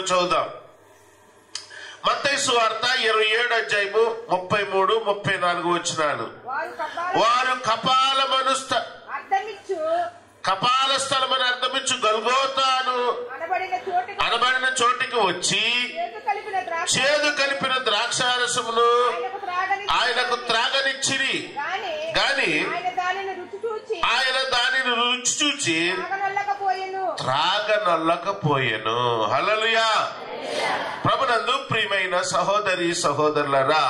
చదువుదాం మత్తయి సువార్త ఇరవై ఏడు అధ్యాయము ముప్పై మూడు ముప్పై నాలుగు వచ్చినాలు వారు కపాల వారు కపాలమను స్థ- అర్థమిచ్చు కపాల స్థలమని అర్థమించు గల్గోతాను అనబడిన చోటుకి అనబడిన చోటికి వచ్చి చేతు కలిపిన ద్రాక్ష చేదు కలిపిన ద్రాక్షారసమును ఆయనకు త్రాగని ఆయనకు త్రాగనిచ్చిరి గాని గాని ఆయన దానిని రుచి చూచి ఆయన దానిని రుచి చూచి త్రాగనొల్లకపోయెను త్రాగనొల్లకపోయెను హల్లెలూయా ప్రభునందు ప్రియమైన సహోదరి సహోదరులరా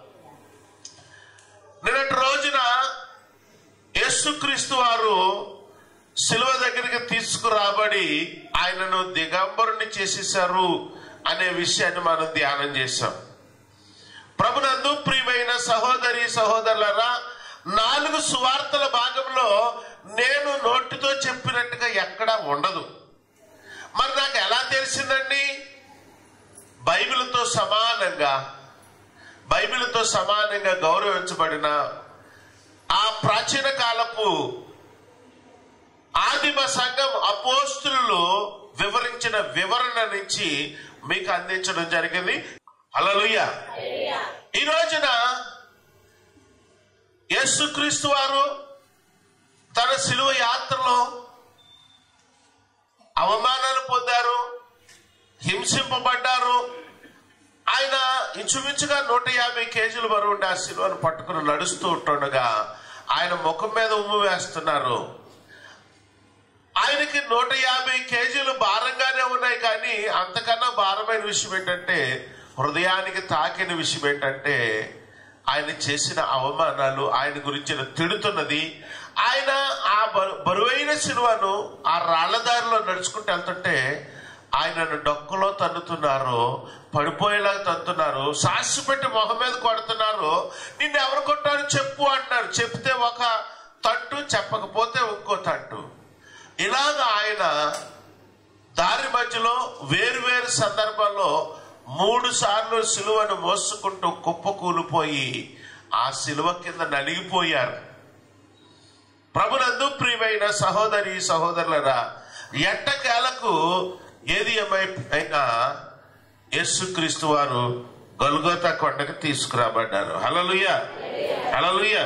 నిన్నటి రోజున యేసుక్రీస్తు వారు శిలువ దగ్గరికి తీసుకురాబడి ఆయనను దిగంబరుని చేసేశారు అనే విషయాన్ని మనం ధ్యానం చేశాం ప్రభునందు ప్రియమైన సహోదరి సహోదరులరా నాలుగు సువార్తల భాగంలో నేను నోటితో చెప్పినట్టుగా ఎక్కడా ఉండదు మరి నాకు ఎలా తెలిసిందండి బైబిల్తో సమానంగా బైబిల్తో సమానంగా గౌరవించబడిన ఆ ప్రాచీన కాలపు ఆదిమ సంఘం అపోస్తులు వివరించిన వివరణ నుంచి మీకు అందించడం జరిగింది హల్లెలూయా ఈ రోజున యేసుక్రీస్తు వారు తన శిలువ యాత్రలో అవమానాలు పొందారు హింసింపబడ్డారు ఆయన ఇంచుమించుగా నూట యాభై కేజీలు బరువు ఉండే ఆ శిలువను పట్టుకుని నడుస్తూ ఉంటుండగా ఆయన ముఖం మీద ఉమ్ము వేస్తున్నారు ఆయనకి నూట యాభై కేజీలు భారంగానే ఉన్నాయి కానీ అంతకన్నా భారమైన విషయం ఏంటంటే హృదయానికి తాకిన విషయం ఏంటంటే ఆయన చేసిన అవమానాలు ఆయన గురించిన తిడుతున్నది ఆయన ఆ బరు- బరువైన సినిమాను ఆ రాళ్లదారిలో నడుచుకుంటూ వెళ్తుంటే ఆయనను డొక్కలో తన్నుతున్నారు పడిపోయేలా తన్నుతున్నారు సాక్షి పెట్టి మొహం మీద కొడుతున్నారు నిన్ను ఎవరు కొట్టారు చెప్పు అంటున్నారు చెప్తే ఒక తట్టు చెప్పకపోతే ఇంకో తట్టు ఇలాగ ఆయన దారి మధ్యలో వేరు వేరు సందర్భాల్లో మూడు సార్లు సిలువను మోసుకుంటూ కుప్పకూలిపోయి ఆ సిలువ కింద నలిగిపోయారు ప్రభునందు ప్రియమైన సహోదరి సహోదరులరా ఎట్టకేలకు ఏది ఏమై- అయినా యేసుక్రీస్తు వారు గొల్గోతా కొండకు తీసుకురాబడ్డారు హలలుయ హలలుయ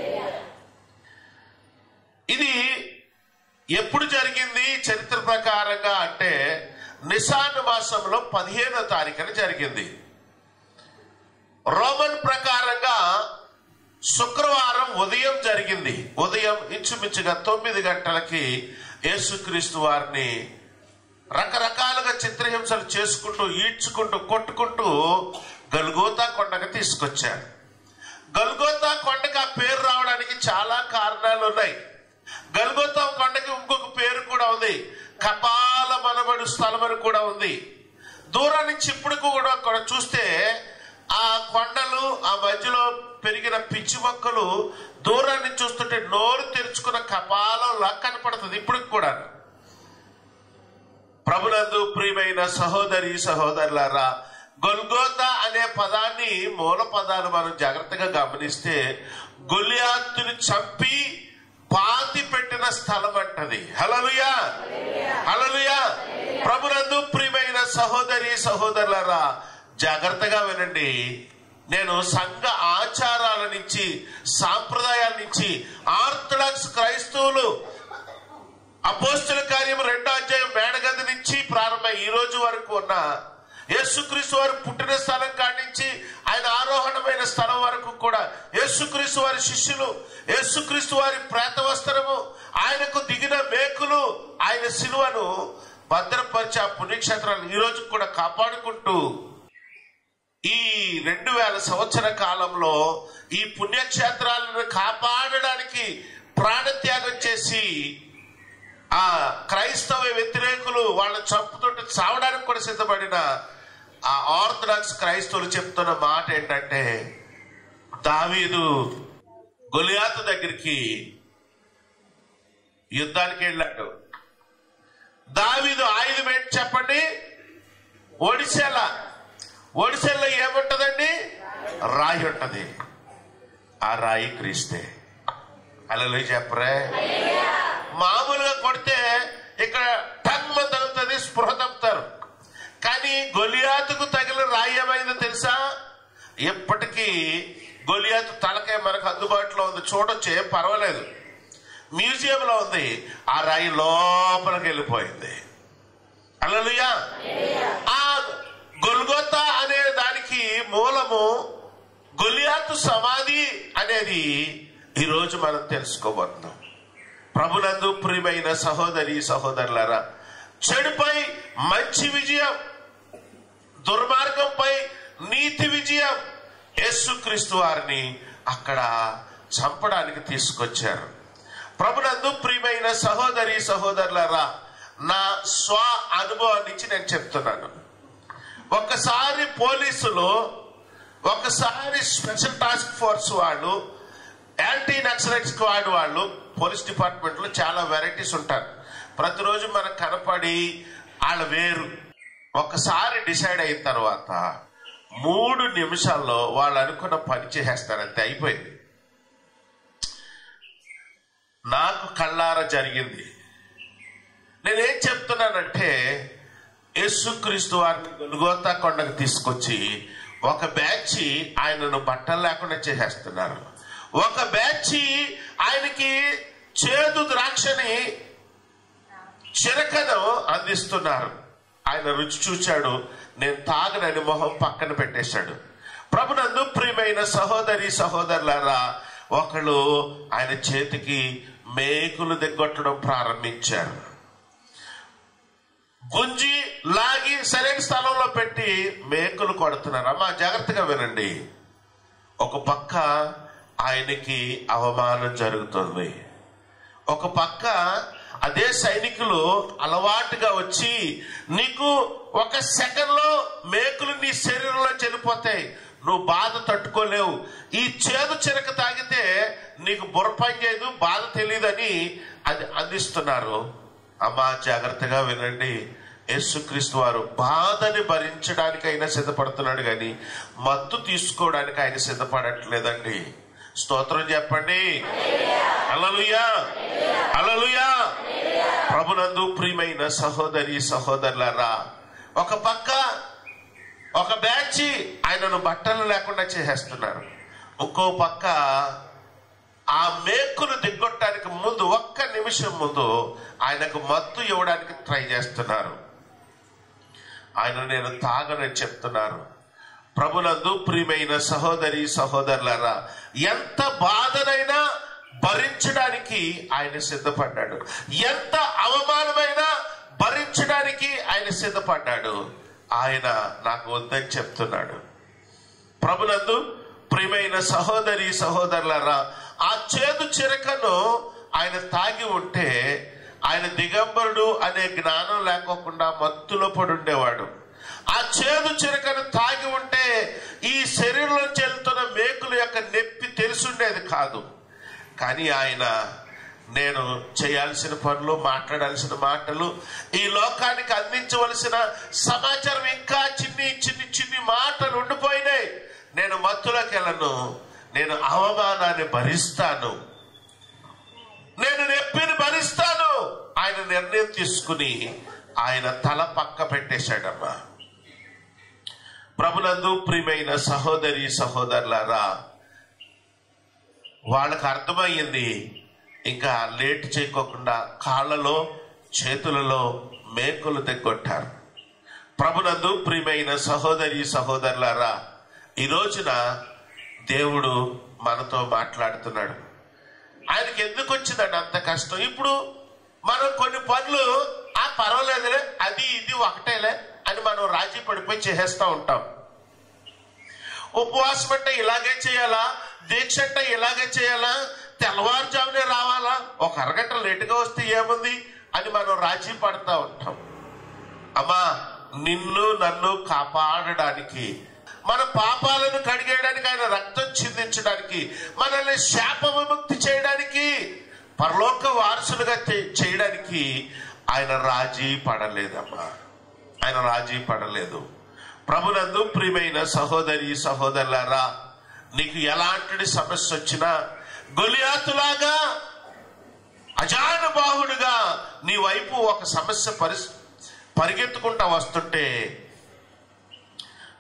ఇది ఎప్పుడు జరిగింది చరిత్ర ప్రకారంగా అంటే నిసాన్ మాసంలో పదిహేనో తారీఖున జరిగింది రోమన్ ప్రకారంగా శుక్రవారం ఉదయం జరిగింది ఉదయం ఇంచుమించుగా తొమ్మిది గంటలకి యేసుక్రీస్తు వారిని రకరకాలుగా చిత్రహింసలు చేసుకుంటూ ఈడ్చుకుంటూ కొట్టుకుంటూ గల్గోతా కొండకు తీసుకొచ్చారు గల్గోతా కొండకి ఆ పేరు రావడానికి చాలా కారణాలు ఉన్నాయి గల్గోతా కొండకి ఇంకొక పేరు కూడా ఉంది కపాల మనబడు స్థలం అని కూడా ఉంది దూరం నుంచి ఇప్పుడు కూడా అక్కడ చూస్తే ఆ కొండలు ఆ మధ్యలో పెరిగిన పిచ్చి మొక్కలు దూరాన్ని చూస్తుంటే నోరు తెరుచుకున్న కపాలంలా కనపడుతుంది ఇప్పటికి కూడా ప్రభునందు ప్రియమైన సహోదరి సహోదరులారా గొల్గోత అనే పదాన్ని మూల పదాలు మనం జాగ్రత్తగా గమనిస్తే గొలియాత్తుని చంపి పాతి పెట్టిన స్థలం అంటది హలలుయా హలలుయా ప్రభునందు ప్రియమైన సహోదరి సహోదరులారా జాగ్రత్తగా వినండి నేను సంఘ ఆచారాల నుంచి సాంప్రదాయాల నుంచి ఆర్థడాక్స్ క్రైస్తవులు అపోస్తుల కార్యం రెండో అధ్యాయం మేడగది నుంచి ప్రారంభం ఈ రోజు వరకు ఉన్న యేసుక్రీస్తు వారు పుట్టిన స్థలం కాడి నుంచి ఆయన ఆరోహణమైన స్థలం వరకు కూడా యేసుక్రీస్తు వారి శిష్యులు యేసుక్రీస్తు వారి ప్రేత వస్త్రము ఆయనకు దిగిన మేకులు ఆయన శిలువను భద్రపరిచి ఆ పుణ్యక్షేత్రాలు ఈ రోజు కూడా కాపాడుకుంటూ ఈ రెండు వేల సంవత్సర కాలంలో ఈ పుణ్యక్షేత్రాలను కాపాడడానికి ప్రాణత్యాగం చేసి ఆ క్రైస్తవ వ్యతిరేకులు వాళ్ళని చంపుతుంటే చావడానికి కూడా సిద్ధపడిన ఆ ఆర్థడాక్స్ క్రైస్తవులు చెప్తున్న మాట ఏంటంటే దావీదు గొలియాతు దగ్గరికి యుద్ధానికి వెళ్ళాడు దావీదు ఆయుధం ఏంటి చెప్పండి ఒడిశాల ఒడిశాలో ఏముంటదండి రాయి ఉంటది ఆ రాయి క్రీస్తే అలా చెప్పరే మామూలుగా కొడితే ఇక్కడ టంగ్ తగ్గుతుంది స్పృహ తప్పుతారు కానీ గొలియాతుకు తగిలిన రాయి ఏమైందో తెలుసా ఎప్పటికీ గొలియాతు తలకాయ మనకు అందుబాటులో ఉంది చూడొచ్చు ఏం పర్వాలేదు మ్యూజియంలో ఉంది ఆ రాయి లోపలికి వెళ్ళిపోయింది అలలుయా ఆ గొల్గొత్తా అనే దానికి మూలము గొలియాతు సమాధి అనేది ఈరోజు మనం తెలుసుకోబోతున్నాం ప్రభునందు ప్రియమైన సహోదరి సహోదరులారా చెడుపై మంచి విజయం దుర్మార్గంపై నీతి విజయం యేసుక్రీస్తు వారిని అక్కడ చంపడానికి తీసుకొచ్చారు ప్రభునందు ప్రియమైన సహోదరి సహోదరులారా నా స్వ అనుభవం నుంచి నేను చెప్తున్నాను ఒకసారి పోలీసులు ఒకసారి స్పెషల్ టాస్క్ ఫోర్స్ వాళ్ళు యాంటీ నక్సలైట్ స్క్వాడ్ వాళ్ళు పోలీస్ డిపార్ట్మెంట్ లో చాలా వెరైటీస్ ఉంటారు ప్రతిరోజు మనకు కనపడి వాళ్ళ వేరు ఒకసారి డిసైడ్ అయిన తర్వాత మూడు నిమిషాల్లో వాళ్ళు అనుకున్న పని చేసేస్తారు అంతే అయిపోయింది నాకు కళ్ళార జరిగింది నేనేం చెప్తున్నానంటే యేసుక్రీస్తు వారిని గొలుగోతా కొండకు తీసుకొచ్చి ఒక బ్యాచ్ ఆయనను బట్టలు లేకుండా చేసేస్తున్నారు ఒక బ్యాచ్ ఆయనకి చేదు ద్రాక్షని చిరకను అందిస్తున్నారు ఆయన రుచి చూచాడు నేను తాగనని మొహం పక్కన పెట్టేశాడు ప్రభునందు ప్రియమైన సహోదరి సహోదరులారా ఒకళ్ళు ఆయన చేతికి మేకులు దిగ్గొట్టడం ప్రారంభించారు గుంజి లాగి సరైన స్థలంలో పెట్టి మేకులు కొడుతున్నారు అమ్మా జాగ్రత్తగా వినండి ఒక పక్క ఆయనకి అవమానం జరుగుతుంది ఒక పక్క అదే సైనికులు అలవాటుగా వచ్చి నీకు ఒక సెకండ్ లో మేకులు నీ శరీరంలో చెల్లిపోతాయి నువ్వు బాధ తట్టుకోలేవు ఈ చేదు చిరక తాగితే నీకు బుర్ర పని చేయదు బాధ తెలియదని అది అందిస్తున్నారు అమ్మా జాగ్రత్తగా వినండి యేసుక్రీస్తు వారు బాధని భరించడానికైనా సిద్ధపడుతున్నాడు కానీ మత్తు తీసుకోవడానికి ఆయన సిద్ధపడట్లేదండి స్తోత్రం చెప్పండి అలలుయా అలలుయా ప్రభునందు ప్రియమైన సహోదరి సహోదరులారా ఒక పక్క ఒక బ్యాచ్ ఆయనను బట్టలు లేకుండా చేసేస్తున్నారు ఇంకో పక్క ఆ మేకులు దిగ్గొట్టడానికి ముందు ఒక్క నిమిషం ముందు ఆయనకు మత్తు ఇవ్వడానికి ట్రై చేస్తున్నారు ఆయన నేను తాగనని చెప్తున్నారు ప్రభునందు ప్రియమైన సహోదరి సహోదరులారా ఎంత బాధనైనా భరించడానికి ఆయన సిద్ధపడ్డాడు ఎంత అవమానమైనా భరించడానికి ఆయన సిద్ధపడ్డాడు ఆయన నాకు వద్దని చెప్తున్నాడు ప్రభునందు ప్రియమైన సహోదరి సహోదరులారా ఆ చేదు చిరకను ఆయన తాగి ఉంటే ఆయన దిగంబరుడు అనే జ్ఞానం లేకోకుండా మత్తులో పడి ఉండేవాడు ఆ చేదు చిరకను తాగి ఉంటే ఈ శరీరంలో చెల్లుతున్న మేకుల యొక్క నొప్పి తెలుసుండేది కాదు కానీ ఆయన నేను చేయాల్సిన పనులు మాట్లాడాల్సిన మాటలు ఈ లోకానికి అందించవలసిన సమాచారం ఇంకా చిన్ని చిన్ని చిన్ని మాటలు ఉండిపోయినాయి నేను మత్తులోకి వెళ్ళను నేను అవమానాన్ని భరిస్తాను నేను నొప్పిని భరిస్తాను ఆయన నిర్ణయం తీసుకుని ఆయన తల పక్క పెట్టేశాడమ్మా ప్రభునందు ప్రియమైన సహోదరి సహోదరులారా వాళ్ళకి అర్థమయ్యింది ఇంకా లేట్ చేయకోకుండా కాళ్ళలో చేతులలో మేకులు తెగొట్టారు ప్రభునందు ప్రియమైన సహోదరి సహోదరులారా ఈ రోజున దేవుడు మనతో మాట్లాడుతున్నాడు ఆయనకి ఎందుకు వచ్చిందండి అంత కష్టం ఇప్పుడు మనం కొన్ని పనులు ఆ పర్వాలేదులే అది ఇది ఒకటేలే అని మనం రాజీ పడిపోయి చేసేస్తా ఉంటాం ఉపవాసం అంటే ఇలాగే చేయాలా దీక్ష అంటే ఇలాగే చేయాలా తెల్లవారుజామునే రావాలా ఒక అరగంట లేటుగా వస్తే ఏముంది అని మనం రాజీ పడతా ఉంటాం అమ్మా నిన్ను నన్ను కాపాడడానికి మన పాపాలను కడిగేయడానికి ఆయన రక్తం చిందించడానికి మనల్ని శాప విముక్తి చేయడానికి పరలోక వారసులుగా చే- చేయడానికి ఆయన రాజీ పడలేదమ్మా ఆయన రాజీ పడలేదు ప్రభునందు ప్రియమైన సహోదరి సహోదరులారా నీకు ఎలాంటి సమస్య వచ్చినా గొలియాతులాగా అజానుబాహుడుగా నీ వైపు ఒక సమస్య పరి పరిగెత్తుకుంటా వస్తుంటే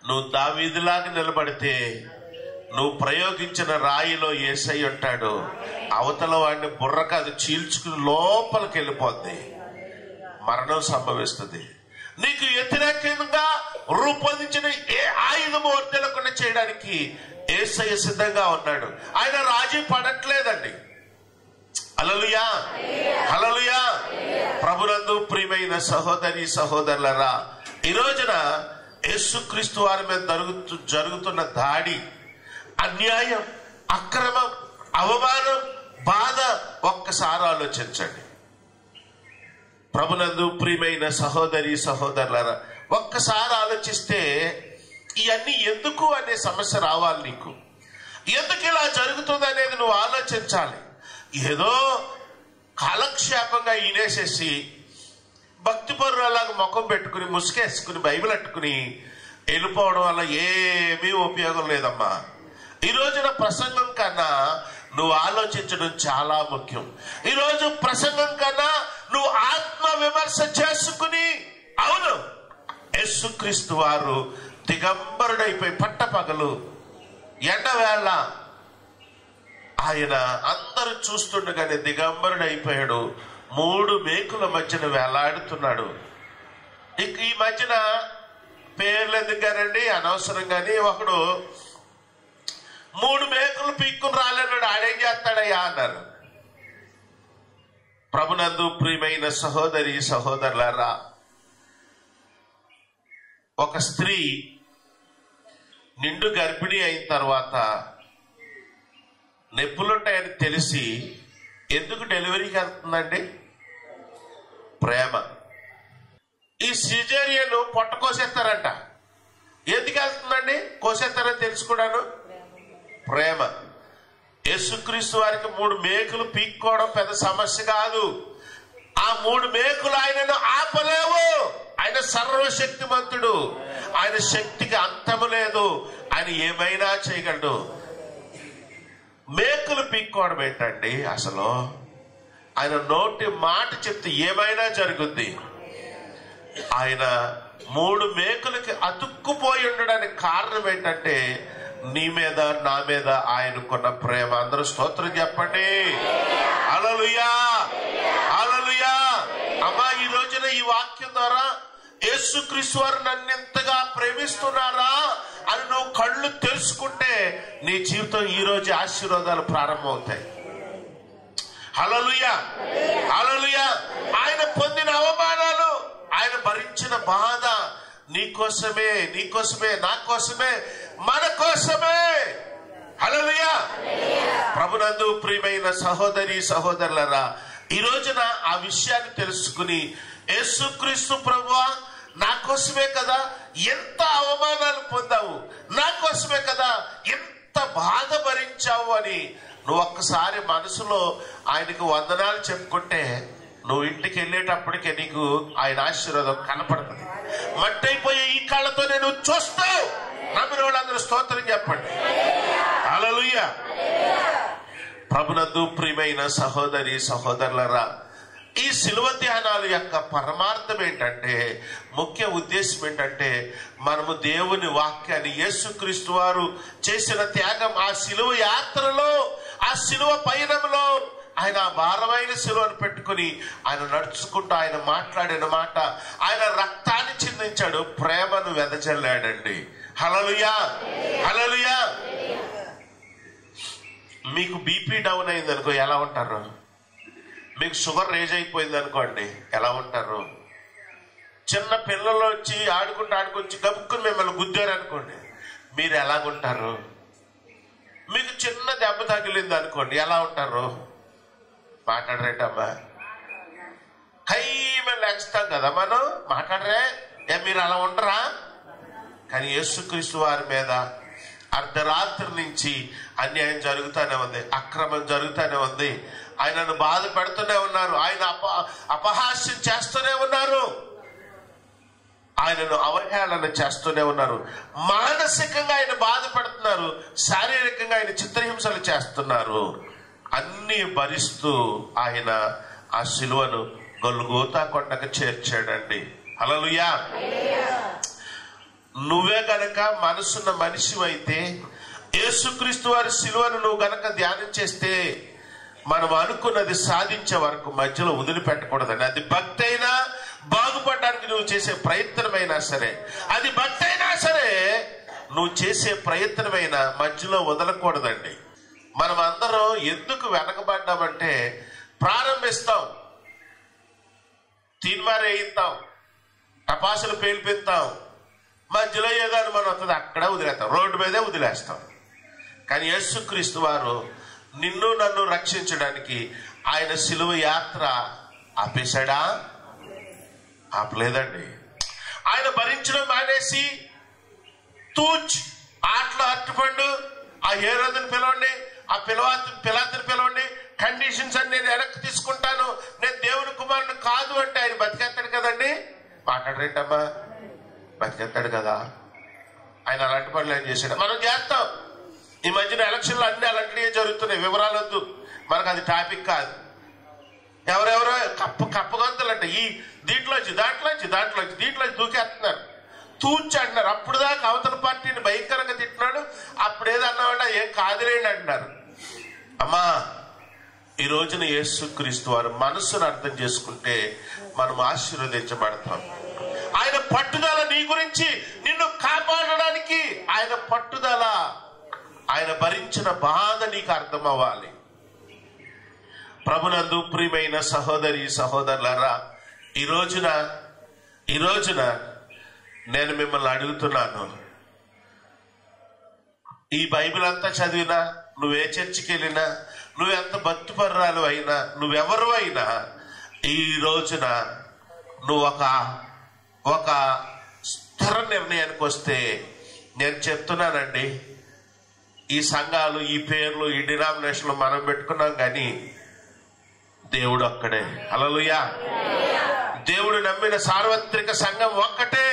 నువ్వు దావీదిలాగా నిలబడితే నువ్వు ప్రయోగించిన రాయిలో ఏసై ఉంటాడు అవతల వాడిని బుర్ర కాదు చీల్చుకుని లోపలికి వెళ్ళిపోద్ది మరణం సంభవిస్తుంది నీకు వ్యతిరేకంగా రూపొందించిన ఏ ఆయుధము వర్తెలకుండా చేయడానికి ఏసయ్య సిద్ధంగా ఉన్నాడు ఆయన రాజీ పడట్లేదండి హలలుయా హలలుయా ప్రభునందు ప్రియమైన సహోదరి సహోదరులరా ఈ రోజున యేసుక్రీస్తు వారి మీద జరుగుతు జరుగుతున్న దాడి అన్యాయం అక్రమం అవమానం బాధ ఒక్కసారి ఆలోచించండి ప్రభునందు ప్రియమైన సహోదరి సహోదరులరా ఒక్కసారి ఆలోచిస్తే ఇవన్నీ ఎందుకు అనే సమస్య రావాలి నీకు ఎందుకు ఇలా జరుగుతుంది అనేది నువ్వు ఆలోచించాలి ఏదో కాలక్షేపంగా ఈనేసేసి భక్తి పరులాగా ముఖం పెట్టుకుని ముసుకేసుకుని బైబిల్ అట్టుకుని వెళ్ళిపోవడం వల్ల ఏమీ ఉపయోగం లేదమ్మా ఈ రోజున ప్రసంగం కన్నా నువ్వు ఆలోచించడం చాలా ముఖ్యం ఈ రోజు ప్రసంగం కన్నా నువ్వు ఆత్మ విమర్శ చేసుకుని అవును యేసుక్రీస్తు వారు దిగంబరుడైపోయి పట్టపగలు ఎండవేళ ఆయన అందరూ చూస్తుండగానే దిగంబరుడైపోయాడు మూడు మేకుల మధ్యన వేలాడుతున్నాడు ఇక ఈ మధ్యన పేర్లు ఎందుకనండి అనవసరం కానీ ఒకడు మూడు మేకులు పీక్కుని రాలేనాడు ఆడేం చేస్తాడయ్యా అన్నారు ప్రభునందు ప్రియమైన సహోదరి సహోదరులారా ఒక స్త్రీ నిండు గర్భిణి అయిన తర్వాత నొప్పులుంటాయని తెలిసి ఎందుకు డెలివరీకి వెళ్తుందండి ప్రేమ ఈ సిజేరియన్ పొట్ట కోసేస్తారంట ఎందుకు వెళ్తుందండి కోసేస్తారని తెలుసుకున్నాను ప్రేమ యేసుక్రీస్తు వారికి మూడు మేకులు పీక్కోవడం పెద్ద సమస్య కాదు ఆ మూడు మేకులు ఆయనను ఆపలేవు ఆయన సర్వశక్తిమంతుడు ఆయన శక్తికి అంతము లేదు ఆయన ఏమైనా చేయగలడు మేకులు పీక్కోవడం ఏంటండి అసలు ఆయన నోటి మాట చెప్తే ఏమైనా జరుగుద్ది ఆయన మూడు మేకులకి అతుక్కుపోయి ఉండడానికి కారణం ఏంటంటే నీ మీద నా మీద ఆయనకున్న ప్రేమ అందరూ స్తోత్రం చెప్పండి అలలుయా అలలుయా అమ్మా ఈ రోజున ఈ వాక్యం ద్వారా యేసుక్రీస్తు వారు నన్ను ఇంతగా ప్రేమిస్తున్నారా అని నువ్వు కళ్ళు తెలుసుకుంటే నీ జీవితం ఈ రోజు ఆశీర్వాదాలు ప్రారంభమవుతాయి హలలుయా హలలుయా ఆయన పొందిన అవమానాలు ఆయన భరించిన బాధ నీకోసమే నీకోసమే నా కోసమే మన కోసమే హలలుయా ప్రభునందు ప్రియమైన సహోదరి సహోదరులరా ఈ రోజున ఆ విషయాన్ని తెలుసుకుని యేసుక్రీస్తు ప్రభువా నా కోసమే కదా ఎంత అవమానాలు పొందావు నా కోసమే కదా ఎంత బాధ భరించావు అని నువ్వు ఒక్కసారి మనసులో ఆయనకు వందనాలు చెప్పుకుంటే నువ్వు ఇంటికి వెళ్ళేటప్పటికే నీకు ఆయన ఆశీర్వాదం కనపడుతుంది మట్టయిపోయే ఈ కాళ్ళతో నేను చూస్తావు నమ్మిన వాళ్ళందరూ స్తోత్రం చెప్పండి హల్లెలూయా ప్రభునందు ప్రియమైన సహోదరి సహోదరులరా ఈ శిలువ ధ్యానాల యొక్క పరమార్థం ఏంటంటే ముఖ్య ఉద్దేశం ఏంటంటే మనము దేవుని వాక్యాన్ని యేసుక్రీస్తు వారు చేసిన త్యాగం ఆ శిలువ యాత్రలో ఆ శిలువ పయనంలో ఆయన ఆ భారమైన శిలువను పెట్టుకుని ఆయన నడుచుకుంటూ ఆయన మాట్లాడిన మాట ఆయన రక్తాన్ని చిందించాడు ప్రేమను వెదజల్లాడండి హలలుయా హలలుయా మీకు బీపీ డౌన్ అయింది అనుకో ఎలా ఉంటారు మీకు షుగర్ రేజ్ అయిపోయింది అనుకోండి ఎలా ఉంటారు చిన్న పిల్లలు వచ్చి ఆడుకుంటూ ఆడుకొచ్చి గబుక్కుని మిమ్మల్ని గుద్దారు అనుకోండి మీరు ఎలాగుంటారు మీకు చిన్న దెబ్బ తగిలింది అనుకోండి ఎలా ఉంటారు మాట్లాడరేటమ్మా హై మేము లేస్తాం కదా మనం మాట్లాడరే ఏ మీరు అలా ఉండరా కానీ యేసుక్రీస్తు వారి మీద అర్ధరాత్రి నుంచి అన్యాయం జరుగుతూనే ఉంది అక్రమం జరుగుతూనే ఉంది ఆయనను బాధ పెడుతూనే ఉన్నారు ఆయన అప అపహాస్యం చేస్తూనే ఉన్నారు ఆయనను అవహేళన చేస్తూనే ఉన్నారు మానసికంగా ఆయన బాధ పెడుతున్నారు శారీరకంగా ఆయన చిత్రహింసలు చేస్తున్నారు అన్ని భరిస్తూ ఆయన ఆ శిలువను గొల్లుగోతా కొండకు చేర్చాడండి హల్లెలూయా నువ్వే గనక మనసున్న మనిషి అయితే యేసుక్రీస్తు వారి శిలువను నువ్వు గనక ధ్యానం చేస్తే మనం అనుకున్నది సాధించే వరకు మధ్యలో వదిలిపెట్టకూడదండి అది భక్తి అయినా బాగుపడడానికి నువ్వు చేసే ప్రయత్నమైనా సరే అది భక్తి అయినా సరే నువ్వు చేసే ప్రయత్నమైనా మధ్యలో వదలకూడదండి మనం అందరం ఎందుకు వెనకబడ్డామంటే ప్రారంభిస్తాం తీన్మారేయిస్తాం టపాసులు పేల్పిస్తాం మధ్యలో ఏదో అనుమానం వస్తుంది అక్కడే వదిలేస్తాం రోడ్డు మీదే వదిలేస్తాం కానీ యేసుక్రీస్తు వారు నిన్ను నన్ను రక్షించడానికి ఆయన సిలువ యాత్ర ఆపేశాడా ఆపలేదండి ఆయన భరించడం మానేసి తూచ్ ఆటలో అట్టుపండు ఆ ఏ రోజుని పిలవండి ఆ పిలవా పిలాతని పిలవండి కండిషన్స్ అన్ని నేను వెనక్కి తీసుకుంటాను నేను దేవుని కుమారుని కాదు అంటే ఆయన బతికేస్తాడు కదండి మాట్లాడరేంటమ్మా బతికేస్తాడు కదా ఆయన అలాంటి పనులు ఏం చేశాడు మనం చేస్తాం ఈ మధ్యన ఎలక్షన్లు అన్ని అలాంటివే జరుగుతున్నాయి వివరాలు వద్దు మనకు అది టాపిక్ కాదు ఎవరెవరో కప్ప కప్పగంతులు అంటే ఈ దీంట్లోంచి దాంట్లోంచి దాంట్లోంచి దీంట్లోంచి దూకేస్తున్నారు తూచి అంటున్నారు అప్పుడు దాకా అవతల పార్టీని భయంకరంగా తిట్టినాడు అప్పుడు ఏదన్నా ఏం కాదులేండి అంటున్నారు అమ్మా ఈ రోజున యేసుక్రీస్తు వారు మనస్సును అర్థం చేసుకుంటే మనం ఆశీర్వదించబడతాం ఆయన పట్టుదల నీ గురించి నిన్ను కాపాడడానికి ఆయన పట్టుదల ఆయన భరించిన బాధ నీకు అర్థం అవ్వాలి ప్రభునందు ప్రియమైన సహోదరి సహోదరులరా ఈ రోజున ఈ రోజున నేను మిమ్మల్ని అడుగుతున్నాను ఈ బైబిల్ అంతా చదివినా నువ్వే చర్చికి వెళ్ళినా నువ్వెంత భక్తిపరురాలు అయినా నువ్వెవరు అయినా ఈ రోజున నువ్వు ఒక ఒక స్థిర నిర్ణయానికి వస్తే నేను చెప్తున్నానండి ఈ సంఘాలు ఈ పేర్లు ఈ డినామినేషన్లు మనం పెట్టుకున్నాం కానీ దేవుడు ఒక్కడే అలలుయా దేవుడు నమ్మిన సార్వత్రిక సంఘం ఒక్కటే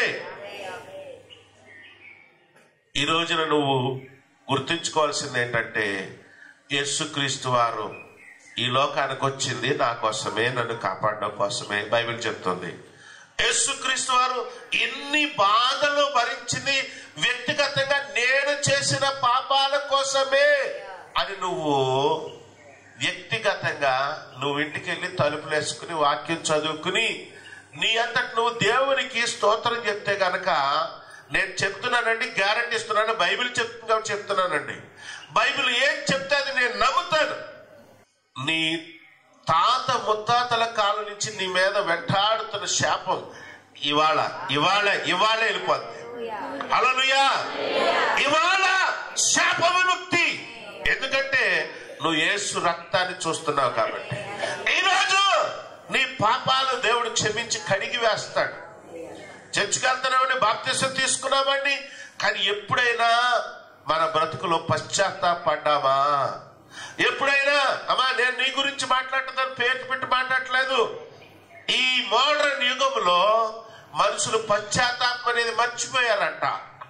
ఈ రోజున నువ్వు గుర్తుంచుకోవాల్సింది ఏంటంటే యేసుక్రీస్తు వారు ఈ లోకానికి వచ్చింది నా కోసమే నన్ను కాపాడడం కోసమే బైబిల్ చెప్తుంది యేసుక్రీస్తు వారు ఎన్ని బాధలు భరించింది వ్యక్తిగతంగా నేను చేసిన పాపాల కోసమే అని నువ్వు వ్యక్తిగతంగా నువ్వు ఇంటికి వెళ్ళి తలుపులు వేసుకుని వాక్యం చదువుకుని నీ అంతటి నువ్వు దేవునికి స్తోత్రం చెప్తే గనక నేను చెప్తున్నానండి గ్యారంటీ ఇస్తున్నాను బైబిల్ చెప్తుంది కాబట్టి చెప్తున్నానండి బైబిల్ ఏం చెప్తే అది నేను నమ్ముతాను నీ తాత ముత్తాతల కాలం నుంచి నీ మీద వెంటాడుతున్న శాపం ఇవాళ ఇవాళ ఇవాళ వెళ్ళిపోద్ది అలలుయా ఇవాళ శాప విముక్తి ఎందుకంటే నువ్వు యేసు రక్తాన్ని చూస్తున్నావు కాబట్టి ఈరోజు నీ పాపాలు దేవుడు క్షమించి కడిగి వేస్తాడు చర్చికి వెళ్తున్నామండి బాప్తిసం తీసుకున్నామండి కానీ ఎప్పుడైనా మన బ్రతుకులో పశ్చాత్తాపడ్డామా ఎప్పుడైనా అమ్మా నేను నీ గురించి మాట్లాడుతున్నాను పేరు పెట్టి మాట్లాడట్లేదు ఈ మోడర్న్ యుగంలో మనుషులు పశ్చాత్తాపం అనేది మర్చిపోయారంట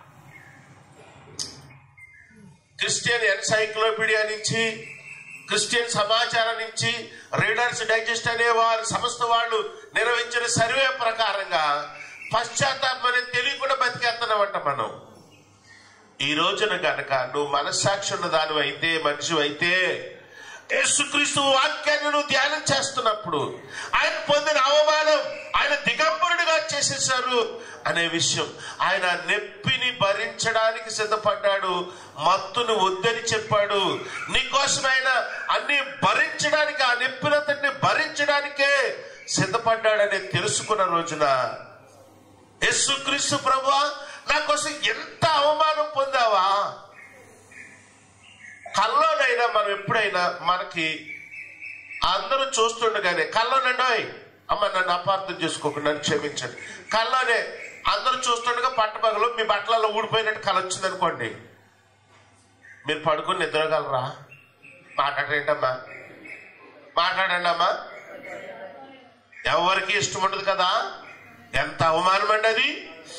క్రిస్టియన్ ఎన్సైక్లోపీడియా నుంచి క్రిస్టియన్ సమాచారం నుంచి రీడర్స్ డైజెస్ట్ అనే వారు సంస్థ వాళ్ళు నిర్వహించిన సర్వే ప్రకారంగా పశ్చాత్తాపం అనేది తెలియకుండా బతికేస్తున్నామంట మనం ఈ రోజున గనక నువ్వు మనస్సాక్షి ఉన్న దాని అయితే మనిషి అయితే యేసుక్రీస్తు వాక్యాన్ని నువ్వు ధ్యానం చేస్తున్నప్పుడు ఆయన పొందిన అవమానం ఆయన దిగంబరుడిగా చేసేశారు అనే విషయం ఆయన నెప్పిని భరించడానికి సిద్ధపడ్డాడు మత్తును వద్దని చెప్పాడు నీకోసం ఆయన అన్ని భరించడానికి ఆ నెప్పినంతటిని భరించడానికే సిద్ధపడ్డాడని తెలుసుకున్న రోజున యేసుక్రీస్తు ప్రభు నా కోసం ఎంత అవమానం పొందావా కల్లోనైనా మనం ఎప్పుడైనా మనకి అందరూ చూస్తుండగానే కల్లోనండోయ్ అమ్మ నన్ను అపార్థం చేసుకోకుండా నన్ను క్షమించండి కల్లోనే అందరూ చూస్తుండగా పట్టపగలు మీ బట్టలలో ఊడిపోయినట్టు కళ వచ్చింది అనుకోండి మీరు పడుకుని నిద్రగలరా మాట్లాడరేంటమ్మా మాట్లాడండి అమ్మా ఎవరికి ఇష్టం ఉండదు కదా ఎంత అవమానం అండి అది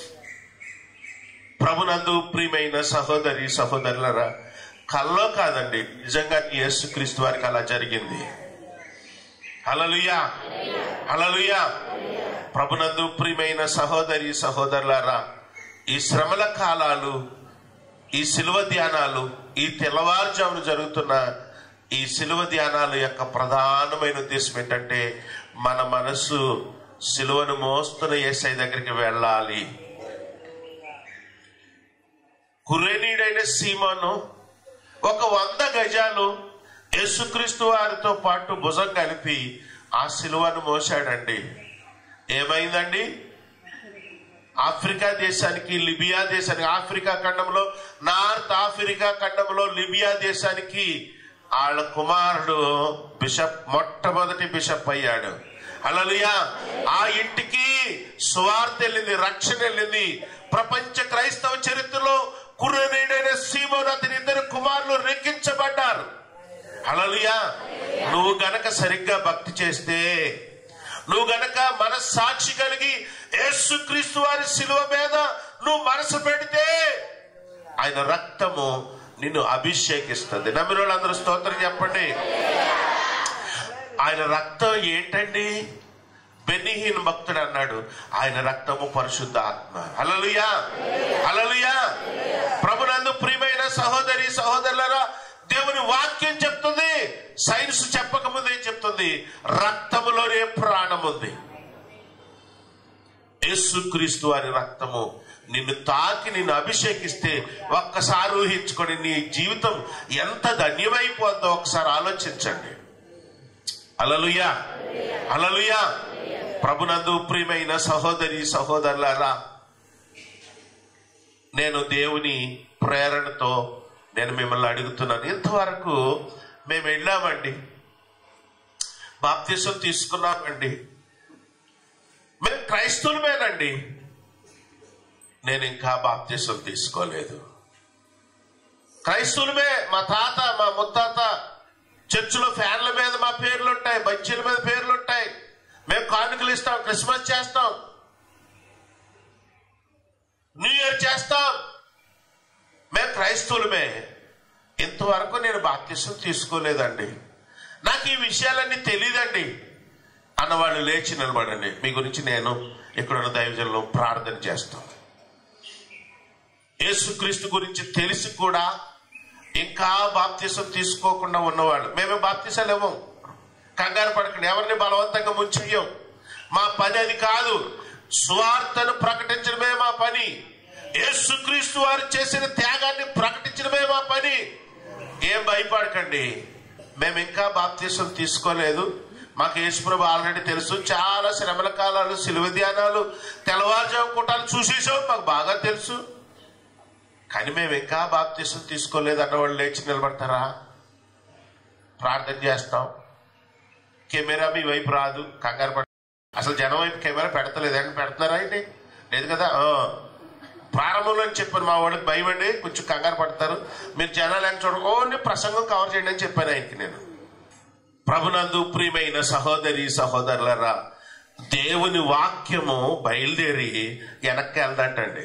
ప్రభునందు ప్రియమైన సహోదరి సహోదరులరా కల్లో కాదండి నిజంగా యేసుక్రీస్తు వారికి అలా జరిగింది హలలుయా హలలుయా ప్రభునందు ప్రియమైన సహోదరి సహోదరులారా ఈ శ్రమల కాలాలు ఈ సిలువ ధ్యానాలు ఈ తెల్లవారుజామున జరుగుతున్న ఈ సిలువ ధ్యానాల యొక్క ప్రధానమైన ఉద్దేశం ఏంటంటే మన మనసు సిలువను మోస్తున్న ఏసై దగ్గరికి వెళ్ళాలి కురేనీడైన సీమను ఒక వంద గజాలు యేసుక్రీస్తు వారితో పాటు భుజం కలిపి ఆ సిలువను మోసాడండి ఏమైందండి ఆఫ్రికా దేశానికి లిబియా దేశానికి ఆఫ్రికా ఖండంలో నార్త్ ఆఫ్రికా ఖండంలో లిబియా దేశానికి వాళ్ళ కుమారుడు బిషప్ మొట్టమొదటి బిషప్ అయ్యాడు అలలుయా ఆ ఇంటికి సువార్త వెళ్ళింది రక్షణ వెళ్ళింది ప్రపంచ క్రైస్తవ చరిత్రలో కుర్రనీడైన సీమోను అతని ఇద్దరు కుమారులు రెక్కించబడ్డారు అలలుయా నువ్వు గనక సరిగ్గా భక్తి చేస్తే నువ్వు గనక మనస్సాక్షి కలిగి యేసుక్రీస్తు వారి శిలువ మీద నువ్వు మనసు పెడితే ఆయన రక్తము నిన్ను అభిషేకిస్తుంది నమ్మిన వాళ్ళందరూ స్తోత్రం చెప్పండి ఆయన రక్తం ఏంటండి బెన్నిహీన్ భక్తుడు అన్నాడు ఆయన రక్తము పరిశుద్ధ ఆత్మ హలలుయా హలలుయా ప్రభునందు ప్రియమైన సహోదరి సహోదరులరా దేవుని వాక్యం చెప్తుంది సైన్స్ చెప్పకముందే చెప్తుంది రక్తములోనే ప్రాణం ఉంది యేసుక్రీస్తు వారి రక్తము నిన్ను తాకి నిన్ను అభిషేకిస్తే ఒక్కసారి ఊహించుకొని నీ జీవితం ఎంత ధన్యమైపోద్దో ఒకసారి ఆలోచించండి అలలుయా అలలుయా ప్రభునందు ప్రియమైన సహోదరి సహోదరులారా నేను దేవుని ప్రేరణతో నేను మిమ్మల్ని అడుగుతున్నాను ఇంతవరకు మేము వెళ్ళామండి బాప్తీసం తీసుకున్నామండి మేము క్రైస్తవులమేనండి నేను ఇంకా బాప్తీసం తీసుకోలేదు క్రైస్తవులమే మా తాత మా ముత్తాత చర్చిలో ఫ్యాన్ల మీద మా పేర్లు ఉంటాయి బజ్జీల మీద పేర్లు ఉంటాయి మేము కానుకలు ఇస్తాం క్రిస్మస్ చేస్తాం న్యూ ఇయర్ చేస్తాం మేము క్రైస్తవులమే ఇంతవరకు నేను బాప్తీసం తీసుకోలేదండి నాకు ఈ విషయాలన్నీ తెలియదండి అన్నవాళ్ళు లేచి నిలబడండి మీ గురించి నేను ఇక్కడున్న దైవజనులు ప్రార్థన చేస్తాం యేసుక్రీస్తు గురించి తెలిసి కూడా ఇంకా బాప్తీసం తీసుకోకుండా ఉన్నవాళ్ళు మేమే బాప్తీసాలు ఇవ్వం కంగారు పడకండి ఎవరిని బలవంతంగా ముంచెయ్యం మా పని అది కాదు సువార్తను ప్రకటించడమే మా పని యేసుక్రీస్తు వారు చేసిన త్యాగాన్ని ప్రకటించడమే మా పని ఏం భయపడకండి మేము ఇంకా బాప్తీసం తీసుకోలేదు మాకు యేసుప్రభు ఆల్రెడీ తెలుసు చాలా శ్రమల కాలాలు సిలువ ధ్యానాలు తెల్లవారుజాము కూటాలు చూసేసాం మాకు బాగా తెలుసు కానీ మేము ఇంకా బాప్తీసం తీసుకోలేదు అన్నవాళ్ళు లేచి నిలబడతారా ప్రార్థన చేస్తాం కెమెరా మీ వైపు రాదు కంగారు పడ అసలు జనం వైపు కెమెరా పెడతలేదు అని పెడుతున్నారా ఏంటి లేదు కదా ఆ. ప్రారంభంలో చెప్పాను మా వాళ్ళకి భయం అండి కొంచెం కంగారు పడతారు మీరు జనాలు అని చూడ ఓన్లీ ప్రసంగం కవర్ చేయండి అని చెప్పాను ఆయనకి నేను ప్రభునందు ప్రియమైన సహోదరి సహోదరులరా దేవుని వాక్యము బయలుదేరి వెనక్కి వెళ్దంటండి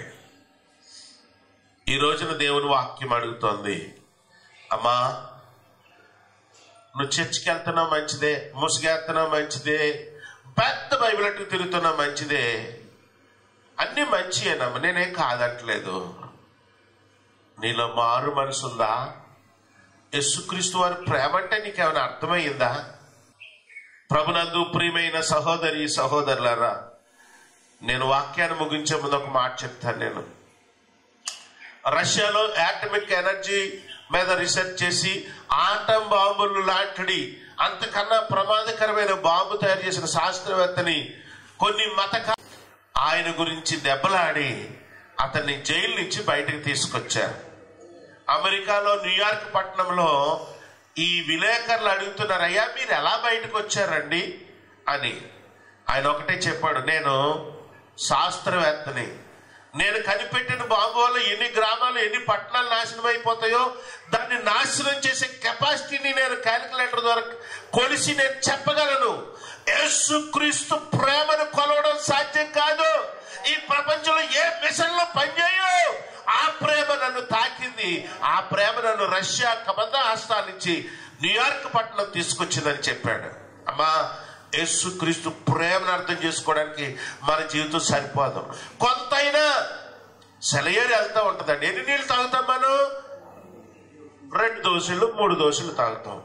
ఈ రోజున దేవుని వాక్యం అడుగుతోంది అమ్మా నువ్వు చర్చికి వెళ్తున్నావు మంచిదే ముసుగేస్తున్నావు మంచిదే పెద్ద బైబిల్ అట్టు తిరుగుతున్నావు మంచిదే అన్ని మంచియేనమ్మా నేనేం కాదట్లేదు నీలో మారు మనసుందా యేసుక్రీస్తు వారి ప్రేమ అంటే నీకేమైనా అర్థమైందా ప్రభునందు ప్రియమైన సహోదరి సహోదరులారా నేను వాక్యాన్ని ముగించే ముందు ఒక మాట చెప్తాను నేను రష్యాలో యాటమిక్ ఎనర్జీ మీద రీసెర్చ్ చేసి ఆటం బాంబులు లాంటిది అంతకన్నా ప్రమాదకరమైన బాంబు తయారు చేసిన శాస్త్రవేత్తని కొన్ని మత ఆయన గురించి దెబ్బలాడి అతన్ని జైలు నుంచి బయటకు తీసుకొచ్చారు అమెరికాలో న్యూయార్క్ పట్టణంలో ఈ విలేకరులు అడుగుతున్నారు అయ్యా మీరు ఎలా బయటకు వచ్చారండి అని ఆయన ఒకటే చెప్పాడు నేను శాస్త్రవేత్తని నేను కనిపెట్టిన బాంబు వల్ల ఎన్ని గ్రామాలు ఎన్ని పట్టణాలు నాశనం అయిపోతాయో దాన్ని నాశనం చేసే కెపాసిటీని నేను క్యాలిక్యులేటర్ ద్వారా కొలిసి నేను చెప్పగలను యేసుక్రీస్తు ప్రేమను కొలవడం సాధ్యం కాదు ఈ ప్రపంచంలో ఏ మిషన్లో పనిచేయవు ఆ ప్రేమ నన్ను తాకింది ఆ ప్రేమ నన్ను రష్యా కబంధ హస్తాలిచ్చి న్యూయార్క్ పట్టణం తీసుకొచ్చిందని చెప్పాడు అమ్మా యేసుక్రీస్తు ప్రేమను అర్థం చేసుకోవడానికి మన జీవితం సరిపోదు కొంతైనా సెలయేరు వెళ్తా ఉంటుందండి ఎన్ని నీళ్ళు తాగుతాం మనం రెండు దోశలు మూడు దోశలు తాగుతాం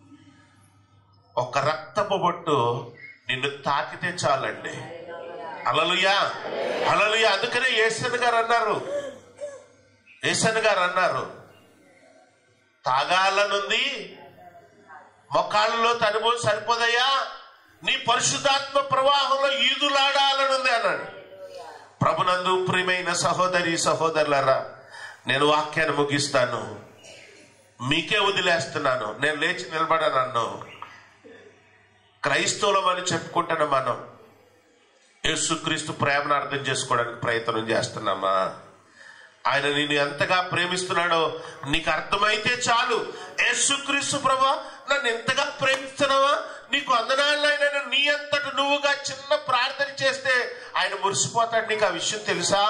ఒక రక్తపు బొట్టు నిన్ను తాకితే చాలండి అలలుయా అలలుయా అందుకనే ఏసన్ గారు అన్నారు ఏసన్ గారు అన్నారు తాగాలనుంది మొక్కాళ్ళలో తనుభవం సరిపోదయ్యా నీ పరిశుద్ధాత్మ ప్రవాహంలో ఈదులాడాలనుంది అన్నాడు ప్రభునందు ప్రియమైన సహోదరి సహోదరులరా నేను వాక్యాన్ని ముగిస్తాను మీకే వదిలేస్తున్నాను నేను లేచి నిలబడనన్ను క్రైస్తవులం అని చెప్పుకుంటున్న మనం యేసుక్రీస్తు ప్రేమను అర్థం చేసుకోవడానికి ప్రయత్నం చేస్తున్నామా ఆయన నేను ఎంతగా ప్రేమిస్తున్నాడో నీకు అర్థమైతే చాలు యేసుక్రీస్తు ప్రభా నన్ను ఎంతగా ప్రేమిస్తున్నావా నీకు అందనాలైనా నీ అంతట నువ్వుగా చిన్న ప్రార్థన చేస్తే ఆయన మురిసిపోతాడు నీకు ఆ విషయం తెలుసా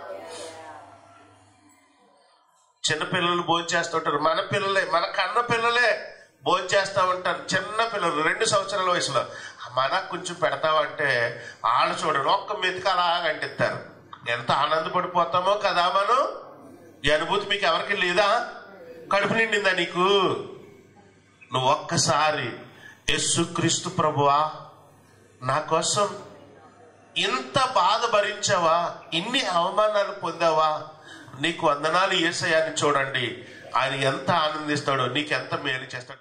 చిన్న పిల్లలు భోజనం చేస్తుంటారు మన పిల్లలే మన కన్న పిల్లలే భోజనం చేస్తా ఉంటారు చిన్న పిల్లలు రెండు సంవత్సరాల వయసులో మనకు కొంచెం పెడతామంటే వాళ్ళు చూడండి ఒక్క మెతుకు అలా అంటిస్తారు ఎంత ఆనందపడిపోతామో కదా మనం ఈ అనుభూతి మీకు ఎవరికి లేదా కడుపు నిండిందా నీకు నువ్వు ఒక్కసారి యేసుక్రీస్తు ప్రభువా నా కోసం ఇంత బాధ భరించావా ఇన్ని అవమానాలు పొందావా నీకు వందనాలు ఏసయాన్ని చూడండి ఆయన ఎంత ఆనందిస్తాడో నీకు ఎంత మేలు చేస్తాడో